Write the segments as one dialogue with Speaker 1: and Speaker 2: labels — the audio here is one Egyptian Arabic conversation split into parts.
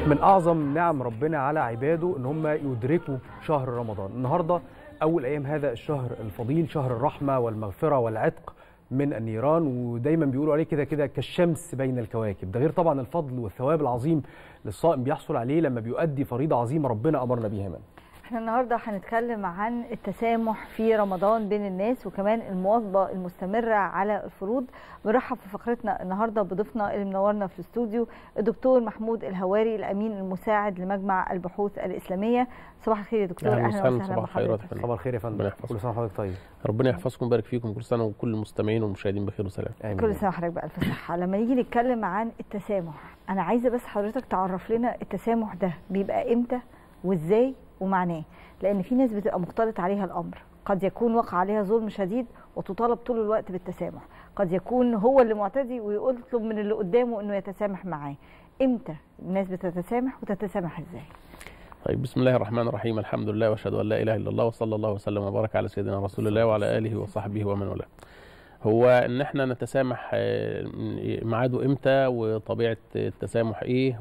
Speaker 1: من اعظم نعم ربنا على عباده ان هم يدركوا شهر رمضان النهارده اول ايام هذا الشهر الفضيل شهر الرحمه والمغفره والعتق من النيران ودايما بيقولوا عليه كده كده كالشمس بين الكواكب ده غير طبعا الفضل والثواب العظيم للصائم بيحصل عليه لما بيؤدي فريضه عظيمه ربنا امرنا بيها من
Speaker 2: احنا النهارده هنتكلم عن التسامح في رمضان بين الناس وكمان المواظبه المستمره على الفروض بنرحب في فقرتنا النهارده بضيفنا اللي منورنا في الاستوديو الدكتور محمود الهواري الامين المساعد لمجمع البحوث الاسلاميه صباح الخير يا دكتور
Speaker 3: اهلا وسهلا
Speaker 2: وسهلا
Speaker 3: صباح الخير
Speaker 2: بحضرتك
Speaker 1: صباح الخير يا فندم
Speaker 3: ربنا يحفظك.
Speaker 1: كل سنه وحضرتك طيب
Speaker 3: ربنا يحفظكم ويبارك فيكم كل سنه وكل المستمعين والمشاهدين بخير وسلام
Speaker 1: آمين.
Speaker 2: كل سنه وحضرتك بالف صحه لما نيجي نتكلم عن التسامح انا عايزه بس حضرتك تعرف لنا التسامح ده بيبقى امتى وازاي ومعناه لان في ناس بتبقى مختلط عليها الامر قد يكون وقع عليها ظلم شديد وتطالب طول الوقت بالتسامح قد يكون هو اللي معتدي ويطلب من اللي قدامه انه يتسامح معاه امتى الناس بتتسامح وتتسامح ازاي
Speaker 3: طيب بسم الله الرحمن الرحيم الحمد لله واشهد ان لا اله الا الله وصلى الله وسلم وبارك على سيدنا رسول الله وعلى اله وصحبه ومن والاه هو ان احنا نتسامح آه، ميعاده امتى وطبيعه التسامح ايه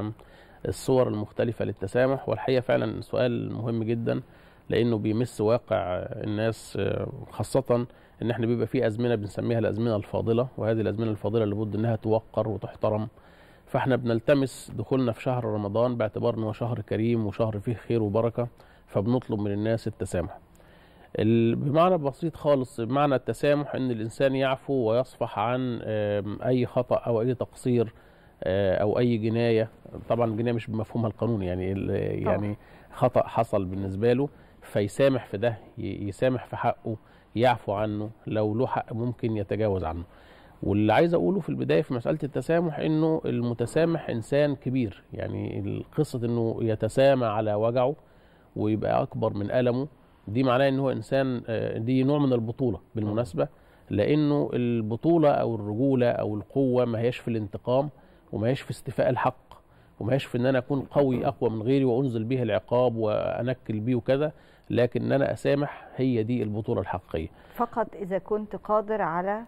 Speaker 3: والصور المختلفه للتسامح والحقيقه فعلا سؤال مهم جدا لانه بيمس واقع الناس آه، خاصه ان احنا بيبقى في ازمنه بنسميها الازمنه الفاضله وهذه الازمنه الفاضله لابد انها توقر وتحترم فاحنا بنلتمس دخولنا في شهر رمضان باعتبار انه شهر كريم وشهر فيه خير وبركه فبنطلب من الناس التسامح. ال- بمعنى بسيط خالص بمعنى التسامح ان الانسان يعفو ويصفح عن آم، اي خطا او اي تقصير آه، او اي جنايه طبعا الجنايه مش بمفهومها القانوني يعني ال- يعني خطا حصل بالنسبه له فيسامح في ده ي- يسامح في حقه يعفو عنه لو له حق ممكن يتجاوز عنه واللي عايز اقوله في البدايه في مساله التسامح انه المتسامح انسان كبير يعني القصه انه يتسامى على وجعه ويبقى اكبر من المه دي معناه ان هو انسان آه، دي نوع من البطوله بالمناسبه لانه البطوله او الرجوله او القوه ما هياش في الانتقام وما هياش في استيفاء الحق وما هياش في ان انا اكون قوي اقوى من غيري وانزل به العقاب وانكل بيه وكذا لكن ان انا اسامح هي دي البطوله الحقيقيه
Speaker 2: فقط اذا كنت قادر على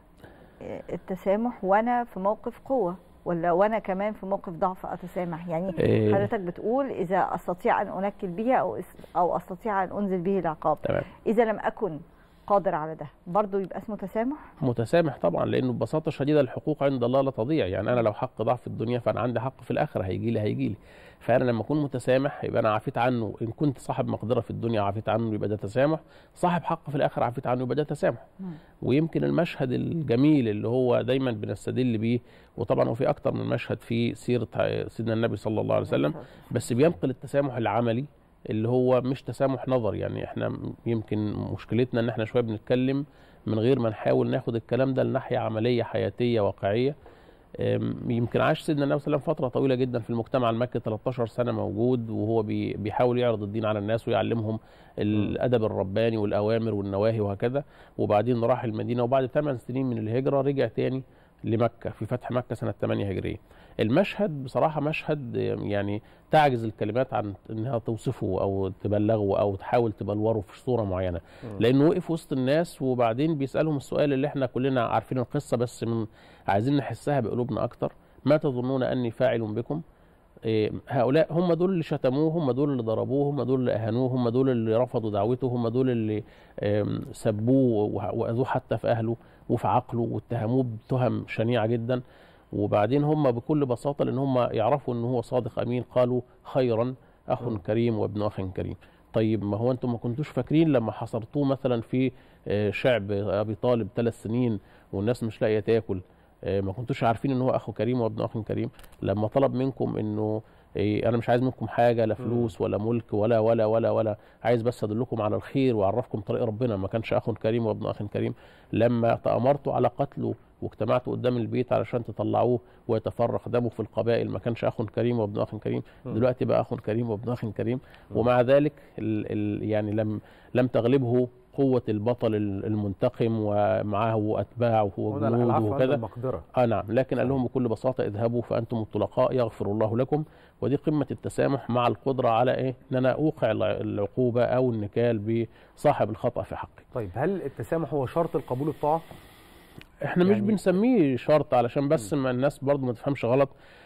Speaker 2: التسامح وانا في موقف قوه ولا وانا كمان في موقف ضعف اتسامح يعني
Speaker 3: إيه.
Speaker 2: حضرتك بتقول اذا استطيع ان انكل به او اس- او استطيع ان انزل به العقاب
Speaker 3: تمام
Speaker 2: اذا لم اكن قادر على ده برضه يبقى اسمه تسامح
Speaker 3: متسامح طبعا لانه ببساطه شديده الحقوق عند الله لا تضيع يعني انا لو حق ضعف في الدنيا فانا عندي حق في الاخره هيجي لي هيجي لي فانا لما اكون متسامح يبقى انا عافيت عنه ان كنت صاحب مقدره في الدنيا عافيت عنه يبقى ده تسامح صاحب حق في الاخره عافيت عنه يبقى ده تسامح
Speaker 2: مم.
Speaker 3: ويمكن المشهد الجميل اللي هو دايما بنستدل بيه وطبعا وفي اكتر من مشهد في سيره سيدنا النبي صلى الله عليه وسلم بس بينقل التسامح العملي اللي هو مش تسامح نظر يعني احنا يمكن مشكلتنا ان احنا شويه بنتكلم من غير ما نحاول ناخد الكلام ده لناحيه عمليه حياتيه واقعيه أم، يمكن عاش سيدنا النبي صلى الله عليه وسلم فتره طويله جدا في المجتمع المكي 13 سنه موجود وهو بي- بيحاول يعرض الدين على الناس ويعلمهم الادب الرباني والاوامر والنواهي وهكذا وبعدين راح المدينه وبعد 8 سنين من الهجره رجع تاني لمكه في فتح مكه سنه 8 هجريه المشهد بصراحه مشهد يعني تعجز الكلمات عن انها توصفه او تبلغه او تحاول تبلوره في صوره معينه لانه وقف وسط الناس وبعدين بيسالهم السؤال اللي احنا كلنا عارفين القصه بس من عايزين نحسها بقلوبنا اكتر ما تظنون اني فاعل بكم إيه، هؤلاء هم دول اللي شتموه هم دول اللي ضربوه هم دول اللي اهانوه هم دول اللي رفضوا دعوته هم دول اللي آم، سبوه وه- واذوه حتى في اهله وفي عقله واتهموه بتهم شنيعه جدا وبعدين هم بكل بساطه لان هم يعرفوا ان هو صادق امين قالوا خيرا اخ كريم وابن اخ كريم طيب ما هو انتم ما كنتوش فاكرين لما حصرتوه مثلا في آه، شعب ابي طالب ثلاث سنين والناس مش لاقيه تاكل آه، ما كنتوش عارفين ان هو اخو كريم وابن اخ كريم لما طلب منكم انه إيه انا مش عايز منكم حاجه لا فلوس ولا ملك ولا ولا ولا ولا عايز بس ادلكم على الخير واعرفكم طريق ربنا ما كانش اخ كريم وابن اخ كريم لما تامرتوا على قتله واجتمعتوا قدام البيت علشان تطلعوه ويتفرق دمه في القبائل ما كانش اخ كريم وابن اخ كريم دلوقتي بقى اخ كريم وابن اخ كريم ومع ذلك ال ال يعني لم لم تغلبه قوة البطل المنتقم ومعه أتباعه
Speaker 1: هنا
Speaker 3: وجنوده
Speaker 1: العفو عند
Speaker 3: وكذا
Speaker 1: المقدره
Speaker 3: اه نعم لكن قال لهم بكل بساطه اذهبوا فانتم الطلقاء يغفر الله لكم ودي قمه التسامح مع القدره على ايه ان انا اوقع الع- العقوبه او النكال بصاحب الخطا في حقي
Speaker 1: طيب هل التسامح هو شرط القبول الطاعه
Speaker 3: احنا مش
Speaker 1: يعني-
Speaker 3: بنسميه شرط علشان بس ما الناس برضو ما تفهمش غلط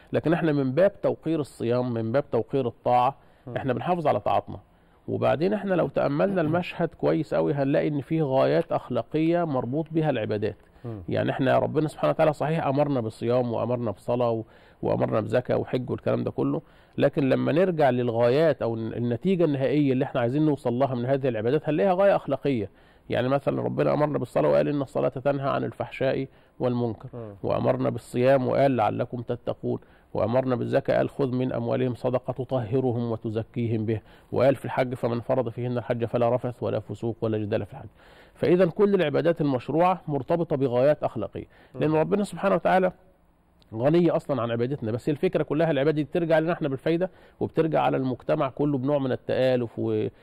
Speaker 3: لكن احنا من باب توقير الصيام من باب توقير الطاعه احنا بنحافظ على طاعتنا وبعدين احنا لو تاملنا المشهد كويس قوي هنلاقي ان فيه غايات اخلاقيه مربوط بها العبادات
Speaker 1: مم.
Speaker 3: يعني احنا ربنا سبحانه وتعالى صحيح امرنا بالصيام وامرنا بصلاه و- وامرنا بزكاه وحج والكلام ده كله لكن لما نرجع للغايات او النتيجه النهائيه اللي احنا عايزين نوصل لها من هذه العبادات هنلاقيها غايه اخلاقيه يعني مثلا ربنا امرنا بالصلاه وقال ان الصلاه تنهى عن الفحشاء والمنكر
Speaker 1: مم.
Speaker 3: وامرنا بالصيام وقال لعلكم تتقون وامرنا بالزكاه قال خذ من اموالهم صدقه تطهرهم وتزكيهم به وقال في الحج فمن فرض فيهن الحج فلا رفث ولا فسوق ولا جدال في الحج فاذا كل العبادات المشروعه مرتبطه بغايات اخلاقيه لان ربنا سبحانه وتعالى غنية أصلا عن عبادتنا بس هي الفكرة كلها العبادة دي بترجع لنا احنا بالفايدة وبترجع على المجتمع كله بنوع من التآلف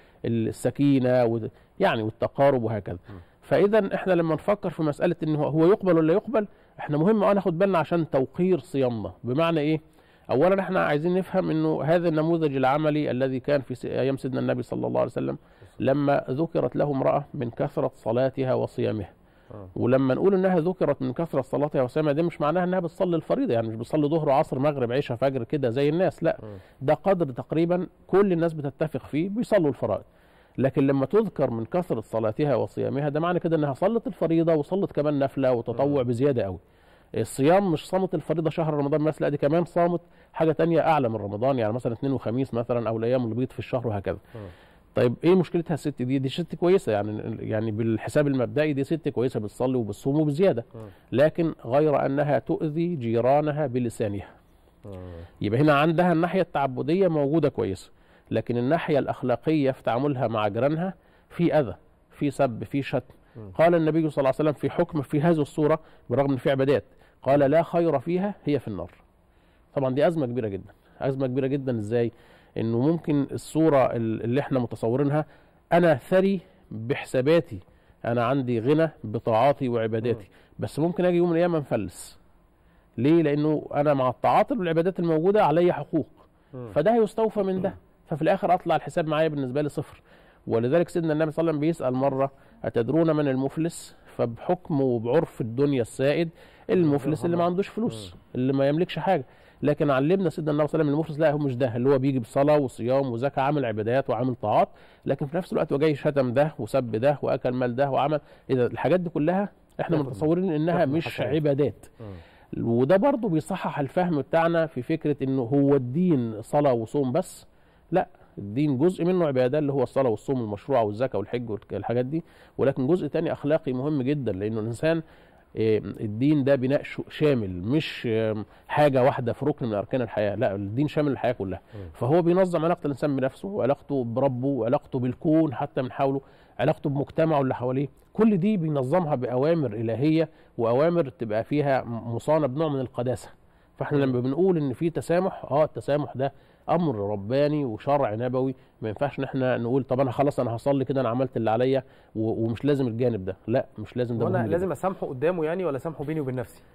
Speaker 3: والسكينة و... يعني والتقارب وهكذا فإذا احنا لما نفكر في مسألة إن هو- هو يقبل ولا يقبل احنا مهم اه ناخد بالنا عشان توقير صيامنا بمعنى إيه؟ أولا احنا عايزين نفهم إنه هذا النموذج العملي الذي كان في س- أيام سيدنا النبي صلى الله عليه وسلم لما ذكرت له امرأة من كثرة صلاتها وصيامها
Speaker 1: آه.
Speaker 3: ولما نقول انها ذكرت من كثره صلاتها وصيامها دي مش معناها انها بتصلي الفريضه يعني مش بتصلي ظهر وعصر مغرب عشاء فجر كده زي الناس لا
Speaker 1: مم.
Speaker 3: ده قدر تقريبا كل الناس بتتفق فيه بيصلوا الفرائض لكن لما تذكر من كثره صلاتها وصيامها ده معنى كده انها صلت الفريضه وصلت كمان نفله وتطوع بزياده قوي الصيام مش صامت الفريضه شهر رمضان بس لا دي كمان صامت حاجه تانية اعلى من رمضان يعني مثلا اثنين وخميس مثلا او الايام اللي بيض في الشهر وهكذا
Speaker 1: مم.
Speaker 3: طيب ايه مشكلتها الست دي دي ست كويسه يعني يعني بالحساب المبدئي دي ست كويسه بتصلي وبتصوم وبزياده
Speaker 1: مم.
Speaker 3: لكن غير انها تؤذي جيرانها بلسانها
Speaker 1: مم.
Speaker 3: يبقى هنا عندها الناحيه التعبديه موجوده كويسه لكن الناحيه الاخلاقيه في تعاملها مع جيرانها في اذى في سب في شتم
Speaker 1: مم.
Speaker 3: قال النبي صلى الله عليه وسلم في حكم في هذه الصوره بالرغم ان في عبادات قال لا خير فيها هي في النار طبعا دي ازمه كبيره جدا ازمه كبيره جدا ازاي انه ممكن الصوره ال- اللي احنا متصورينها انا ثري بحساباتي انا عندي غنى بطاعاتي وعباداتي بس ممكن اجي يوم من الايام انفلس ليه لانه انا مع الطاعات والعبادات الموجوده علي حقوق
Speaker 1: مم.
Speaker 3: فده هيستوفى من ده ففي الاخر اطلع الحساب معايا بالنسبه لي صفر ولذلك سيدنا النبي صلى الله عليه وسلم بيسال مره اتدرون من المفلس فبحكم وبعرف الدنيا السائد المفلس اللي ما عندوش فلوس اللي ما يملكش حاجه لكن علمنا سيدنا النبي صلى الله عليه وسلم المفلس لا هو مش ده اللي هو بيجي بصلاه وصيام وزكاه عامل عبادات وعامل طاعات لكن في نفس الوقت هو جاي شتم ده وسب ده واكل مال ده وعمل اذا الحاجات دي كلها احنا
Speaker 1: تاخد-
Speaker 3: متصورين انها
Speaker 1: تاخد
Speaker 3: مش
Speaker 1: حسنات.
Speaker 3: عبادات
Speaker 1: مم.
Speaker 3: وده برضه بيصحح الفهم بتاعنا في فكره انه هو الدين صلاه وصوم بس لا الدين جزء منه عباده اللي هو الصلاه والصوم المشروع والزكاه والحج والحاجات دي ولكن جزء تاني اخلاقي مهم جدا لانه الانسان آه، الدين ده بناء شو- شامل مش آه، حاجه واحده في ركن من اركان الحياه لا الدين شامل الحياه كلها
Speaker 1: مم.
Speaker 3: فهو بينظم علاقه الانسان بنفسه وعلاقته بربه وعلاقته بالكون حتى من حوله علاقته بمجتمعه اللي حواليه كل دي بينظمها باوامر الهيه واوامر تبقى فيها مصانه بنوع من القداسه فاحنا لما بنقول ان في تسامح اه التسامح ده امر رباني وشرع نبوي ما ينفعش ان احنا نقول طب انا خلاص انا هصلي كده انا عملت اللي عليا و- ومش لازم الجانب ده لا مش لازم ده
Speaker 1: وانا
Speaker 3: مهم جداً.
Speaker 1: لازم اسامحه قدامه يعني ولا اسامحه بيني وبين نفسي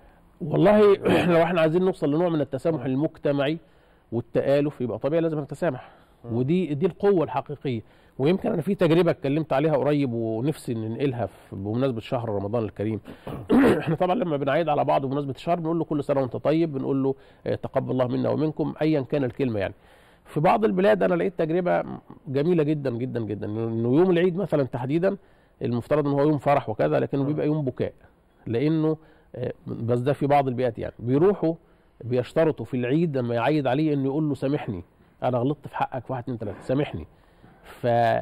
Speaker 3: والله لو احنا عايزين نوصل لنوع من التسامح المجتمعي والتآلف يبقى طبيعي لازم نتسامح ودي دي القوة الحقيقية ويمكن انا في تجربة اتكلمت عليها قريب ونفسي ننقلها في- بمناسبة شهر رمضان الكريم احنا طبعا لما بنعيد على بعض بمناسبة الشهر بنقول له كل سنة وانت طيب بنقول له اه، تقبل الله منا ومنكم ايا كان الكلمة يعني في بعض البلاد انا لقيت تجربة جميلة جدا جدا جدا انه يوم العيد مثلا تحديدا المفترض ان هو يوم فرح وكذا لكنه بيبقى يوم بكاء لانه آه، بس ده في بعض البيئات يعني بيروحوا بيشترطوا في العيد لما يعيد عليه انه يقول له سامحني انا غلطت في حقك في واحد اتنين تلاته سامحني ف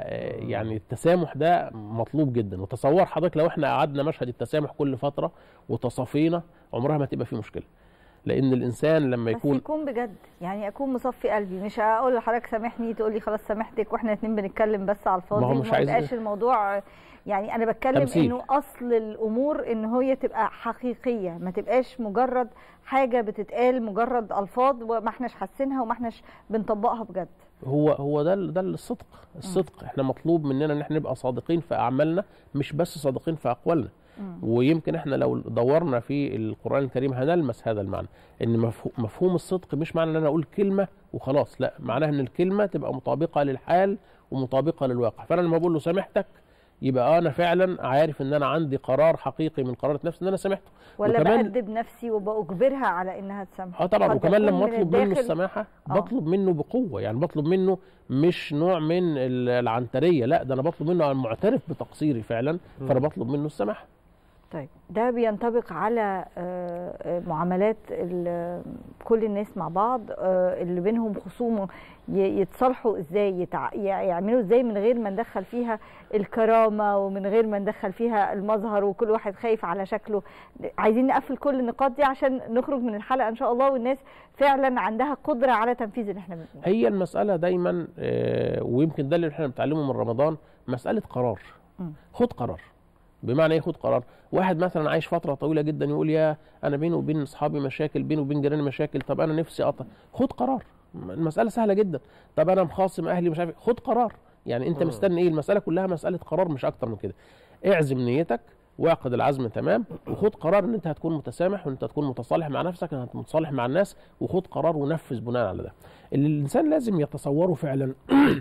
Speaker 3: يعني التسامح ده مطلوب جدا وتصور حضرتك لو احنا قعدنا مشهد التسامح كل فتره وتصافينا عمرها ما تبقى في مشكله لان الانسان لما
Speaker 2: بس
Speaker 3: يكون
Speaker 2: يكون بجد يعني اكون مصفي قلبي مش هقول لحضرتك سامحني تقول لي خلاص سامحتك واحنا اتنين بنتكلم بس على الفاضي
Speaker 3: ما هو مش عايز-
Speaker 2: يبقاش الموضوع يعني انا بتكلم
Speaker 3: تمثيل.
Speaker 2: انه اصل الامور ان هي تبقى حقيقيه ما تبقاش مجرد حاجه بتتقال مجرد الفاظ وما احناش حاسينها وما احناش بنطبقها بجد
Speaker 3: هو هو ده ال- ده الصدق الصدق احنا مطلوب مننا ان احنا نبقى صادقين في اعمالنا مش بس صادقين في اقوالنا ويمكن احنا لو دورنا في القران الكريم هنلمس هذا المعنى ان مفهو- مفهوم الصدق مش معنى ان انا اقول كلمه وخلاص لا معناها ان الكلمه تبقى مطابقه للحال ومطابقه للواقع فانا لما بقول له سامحتك يبقى انا فعلا عارف ان انا عندي قرار حقيقي من قرارات نفسي ان انا سامحته
Speaker 2: ولا
Speaker 3: وكمان-
Speaker 2: بأدب نفسي وبأجبرها على انها تسامح
Speaker 3: اه طبعا
Speaker 2: قد
Speaker 3: وكمان
Speaker 2: يكون
Speaker 3: لما
Speaker 2: من
Speaker 3: اطلب منه
Speaker 2: الداخل-
Speaker 3: السماحه
Speaker 2: آه.
Speaker 3: بطلب منه بقوه يعني بطلب منه مش نوع من ال- العنتريه لا ده انا بطلب منه انا معترف بتقصيري فعلا فانا بطلب منه السماحه
Speaker 2: طيب ده بينطبق على آه، آه، معاملات ال- كل الناس مع بعض آه، اللي بينهم خصوم ي- يتصالحوا ازاي يتع- ي- يعملوا ازاي من غير ما ندخل فيها الكرامه ومن غير ما ندخل فيها المظهر وكل واحد خايف على شكله عايزين نقفل كل النقاط دي عشان نخرج من الحلقه ان شاء الله والناس فعلا عندها قدره على تنفيذ اللي احنا بنقوله
Speaker 3: هي المساله دايما آه، ويمكن ده اللي احنا بنتعلمه من رمضان مساله قرار
Speaker 2: مم.
Speaker 3: خد قرار بمعنى ايه خد قرار واحد مثلا عايش فتره طويله جدا يقول يا انا بيني وبين اصحابي مشاكل بيني وبين جيراني مشاكل طب انا نفسي اقطع خد قرار المساله سهله جدا طب انا مخاصم اهلي مش عارف إيه. خد قرار يعني انت
Speaker 1: مم.
Speaker 3: مستني ايه المساله كلها مساله قرار مش اكتر من كده اعزم نيتك واعقد العزم تمام وخد قرار ان انت هتكون متسامح وان انت هتكون متصالح مع نفسك ان انت متصالح مع الناس وخد قرار ونفذ بناء على ده اللي الانسان لازم يتصوره فعلا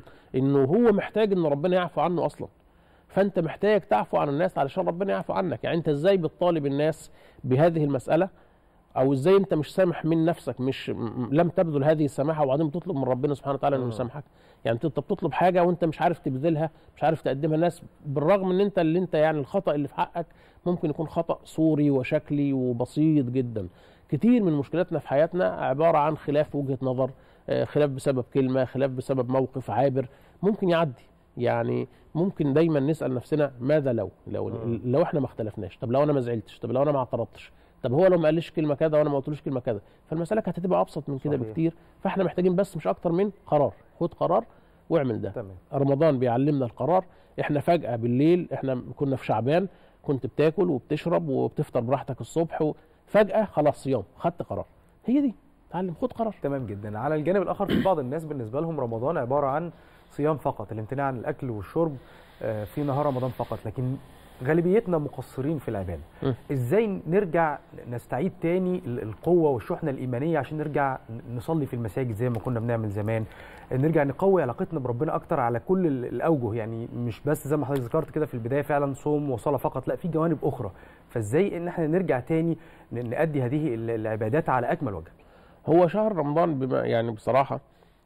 Speaker 3: انه هو محتاج ان ربنا يعفو عنه اصلا فانت محتاج تعفو عن الناس علشان ربنا يعفو عنك يعني انت ازاي بتطالب الناس بهذه المساله او ازاي انت مش سامح من نفسك مش م- م- لم تبذل هذه السماحه وبعدين بتطلب من ربنا سبحانه وتعالى انه
Speaker 1: مم.
Speaker 3: يسامحك يعني انت بتطلب حاجه وانت مش عارف تبذلها مش عارف تقدمها للناس بالرغم ان انت اللي انت يعني الخطا اللي في حقك ممكن يكون خطا صوري وشكلي وبسيط جدا كتير من مشكلاتنا في حياتنا عباره عن خلاف وجهه نظر آه، خلاف بسبب كلمه خلاف بسبب موقف عابر ممكن يعدي يعني ممكن دايما نسال نفسنا ماذا لو لو
Speaker 1: مم.
Speaker 3: لو احنا ما اختلفناش طب لو انا ما زعلتش طب لو انا ما اعترضتش طب هو لو ما قاليش كلمه كذا وانا ما قلتلوش كلمه كذا فالمساله كانت هتبقى ابسط من كده
Speaker 1: صحيح.
Speaker 3: بكتير فاحنا محتاجين بس مش اكتر من قرار خد قرار واعمل ده
Speaker 1: تمام
Speaker 3: رمضان بيعلمنا القرار احنا فجاه بالليل احنا كنا في شعبان كنت بتاكل وبتشرب وبتفطر براحتك الصبح فجاه خلاص صيام خدت قرار هي دي تعلم خد قرار
Speaker 1: تمام جدا على الجانب الاخر في بعض الناس بالنسبه لهم رمضان عباره عن صيام فقط الامتناع عن الاكل والشرب آه، في نهار رمضان فقط لكن غالبيتنا مقصرين في العباده
Speaker 3: م.
Speaker 1: ازاي نرجع نستعيد تاني ال- القوه والشحنه الايمانيه عشان نرجع ن- نصلي في المساجد زي ما كنا بنعمل زمان نرجع نقوي علاقتنا بربنا اكتر على كل ال- الاوجه يعني مش بس زي ما حضرتك ذكرت كده في البدايه فعلا صوم وصلاه فقط لا في جوانب اخرى فازاي ان احنا نرجع تاني ن- نأدي هذه ال- العبادات على اكمل وجه
Speaker 3: هو شهر رمضان بما يعني بصراحة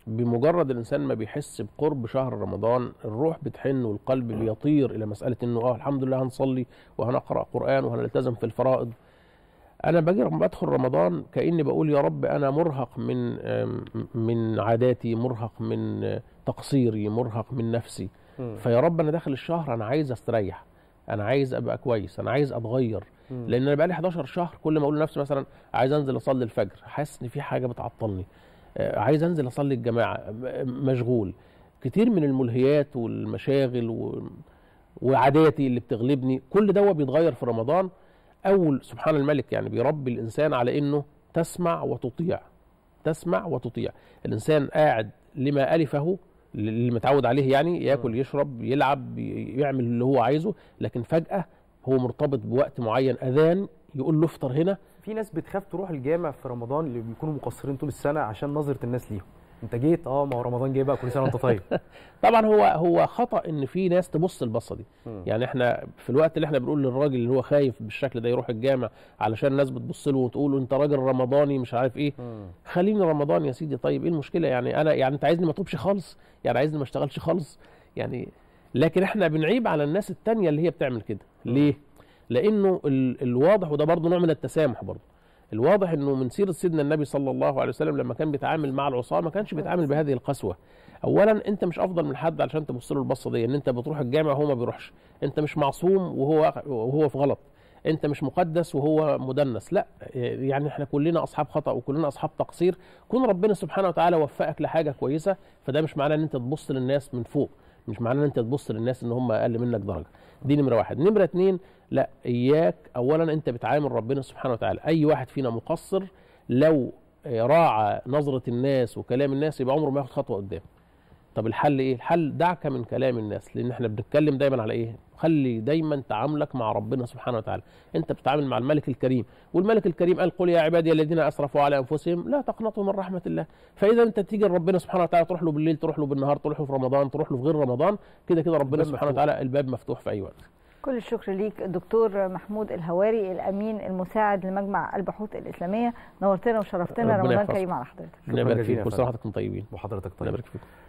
Speaker 3: بمجرد الإنسان ما بيحس بقرب شهر رمضان الروح بتحن والقلب بيطير إلى مسألة إنه آه الحمد لله هنصلي وهنقرأ قرآن وهنلتزم في الفرائض أنا باجي رم- بدخل رمضان كأني بقول يا رب أنا مرهق من آم، من عاداتي مرهق من آه، تقصيري مرهق من نفسي فيا رب أنا داخل الشهر أنا عايز أستريح أنا عايز أبقى كويس أنا عايز أتغير
Speaker 1: مم.
Speaker 3: لان انا بقالي 11 شهر كل ما اقول لنفسي مثلا عايز انزل اصلي الفجر حاسس ان في حاجه بتعطلني آه، عايز انزل اصلي الجماعه م- مشغول كتير من الملهيات والمشاغل و... وعاداتي اللي بتغلبني كل ده بيتغير في رمضان اول سبحان الملك يعني بيربي الانسان على انه تسمع وتطيع تسمع وتطيع الانسان قاعد لما الفه اللي متعود عليه يعني ياكل يشرب يلعب ي- يعمل اللي هو عايزه لكن فجاه هو مرتبط بوقت معين اذان يقول له افطر هنا
Speaker 1: في ناس بتخاف تروح الجامع في رمضان اللي بيكونوا مقصرين طول السنه عشان نظره الناس ليهم انت جيت اه ما هو رمضان جاي بقى كل سنه وانت طيب
Speaker 3: طبعا هو هو خطا ان في ناس تبص البصه دي يعني احنا في الوقت اللي احنا بنقول للراجل اللي هو خايف بالشكل ده يروح الجامع علشان الناس بتبص له وتقول له انت راجل رمضاني مش عارف ايه خليني رمضان يا سيدي طيب ايه المشكله يعني انا يعني انت عايزني ما اطوبش خالص يعني عايزني ما اشتغلش خالص يعني لكن احنا بنعيب على الناس التانية اللي هي بتعمل كده ليه لانه ال الواضح وده برضه نوع من التسامح برضه الواضح انه من سيره سيدنا النبي صلى الله عليه وسلم لما كان بيتعامل مع العصاه ما كانش بيتعامل بهذه القسوه اولا انت مش افضل من حد علشان تبص له البصه دي ان انت بتروح الجامع وهو ما بيروحش انت مش معصوم وهو وهو في غلط انت مش مقدس وهو مدنس لا يعني احنا كلنا اصحاب خطا وكلنا اصحاب تقصير كون ربنا سبحانه وتعالى وفقك لحاجه كويسه فده مش معناه ان انت تبص للناس من فوق مش معناه ان انت تبص للناس ان هم اقل منك درجه دي نمره واحد نمره اتنين لا اياك اولا انت بتعامل ربنا سبحانه وتعالى اي واحد فينا مقصر لو راعى نظره الناس وكلام الناس يبقى عمره ما ياخد خطوه قدام طب الحل ايه الحل دعك من كلام الناس لان احنا بنتكلم دايما على ايه خلي دايما تعاملك مع ربنا سبحانه وتعالى انت بتتعامل مع الملك الكريم والملك الكريم قال قل يا عبادي الذين اسرفوا على انفسهم لا تقنطوا من رحمه الله فاذا انت تيجي لربنا سبحانه وتعالى تروح له بالليل تروح له بالنهار تروح له في رمضان تروح له في غير رمضان كده كده ربنا
Speaker 1: الباب
Speaker 3: سبحانه
Speaker 1: مفتوح.
Speaker 3: وتعالى الباب مفتوح في اي وقت
Speaker 2: كل الشكر ليك الدكتور محمود الهواري الامين المساعد لمجمع البحوث الاسلاميه نورتنا وشرفتنا
Speaker 3: ربنا
Speaker 2: رمضان
Speaker 3: يحفظك.
Speaker 2: كريم على حضرتك
Speaker 3: ربنا يبارك
Speaker 1: جزيلا
Speaker 3: فيك
Speaker 1: يا
Speaker 3: كل
Speaker 1: فندم.
Speaker 3: سنه وحضرتك طيبين
Speaker 1: وحضرتك
Speaker 3: ربنا
Speaker 1: طيب
Speaker 3: يبارك فيكم